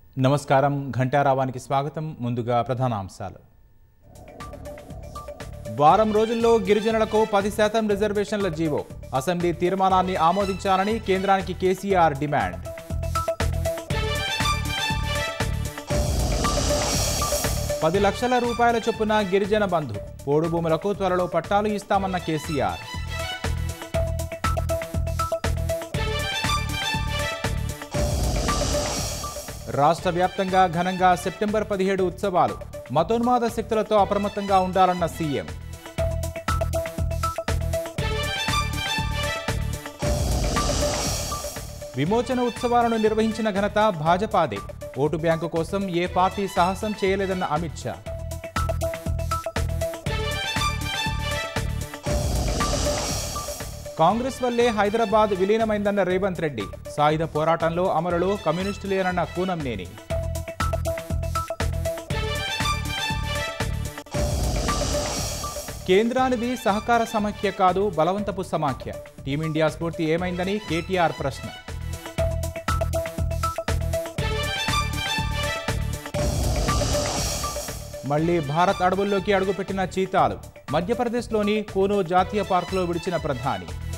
నమస్కారం ఘంటారావానికి స్వాగతం ముందుగా ప్రధానాంశాలు వారం రోజుల్లో గిరిజనులకు పది శాతం రిజర్వేషన్ల జీవో అసెంబ్లీ తీర్మానాన్ని ఆమోదించాలని కేంద్రానికి కేసీఆర్ డిమాండ్ పది లక్షల రూపాయల చొప్పున గిరిజన బంధు పోడు భూములకు త్వరలో పట్టాలు ఇస్తామన్న కేసీఆర్ రాష్ట్ర వ్యాప్తంగా ఘనంగా సెప్టెంబర్ పదిహేడు ఉత్సవాలు మతోన్మాద శక్తులతో అప్రమత్తంగా ఉండాలన్న సీఎం విమోచన ఉత్సవాలను నిర్వహించిన ఘనత భాజపాదే ఓటు బ్యాంకు కోసం ఏ పార్టీ సాహసం చేయలేదన్న అమిత్ షా కాంగ్రెస్ వల్లే హైదరాబాద్ విలీనమైందన్న రేవంత్ రెడ్డి సాయుధ పోరాటంలో అమరులు కమ్యూనిస్టులేనన్న కూనంనేని కేంద్రానిది సహకార సమాఖ్య కాదు బలవంతపు సమాఖ్య టీమిండియా స్ఫూర్తి ఏమైందని కేటీఆర్ ప్రశ్న మళ్లీ భారత్ అడవుల్లోకి అడుగుపెట్టిన చీతాలు మధ్యప్రదేశ్లోని కోనో జాతీయ పార్కులో విడిచిన ప్రధాని